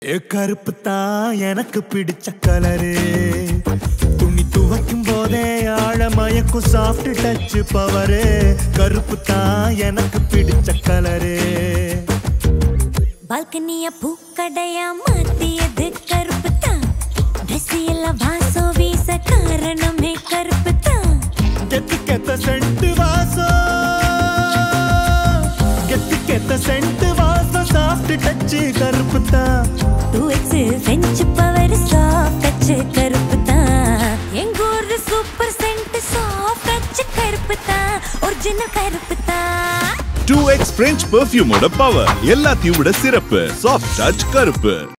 ஏ கருப்பு தான் எனக்கு பிடிச்ச கலரு துணி துவைக்கும் போதே ஆழ மயக்கும் சாஃப்ட் டச் பவரு கருப்பு தான் எனக்கு பிடிச்ச கலரு பால்கனிய பூக்கடையா மாத்தியது கருப்பு தான் ட்ரெஸ் எல்லாம் வாசம் வீச காரணமே கருப்பு தான் கெத்து கெத்த சென்ட் வாசம் கெத்து கெத்த சென்ட் வாசம் சாஃப்ட் டச் கருப்பு தான் two X French power soft touch கருப்பு தான் எங்க ஊர் சூப்பர் சென்ட் சாஃப்ட் டச் கருப்பு தான் ஒரிஜினல் கருப்பு தான் டூ எக்ஸ் பிரெஞ்ச் பெர்ஃபியூமோட பவர் எல்லாத்தையும் விட சிறப்பு சாஃப்ட் டச் கருப்பு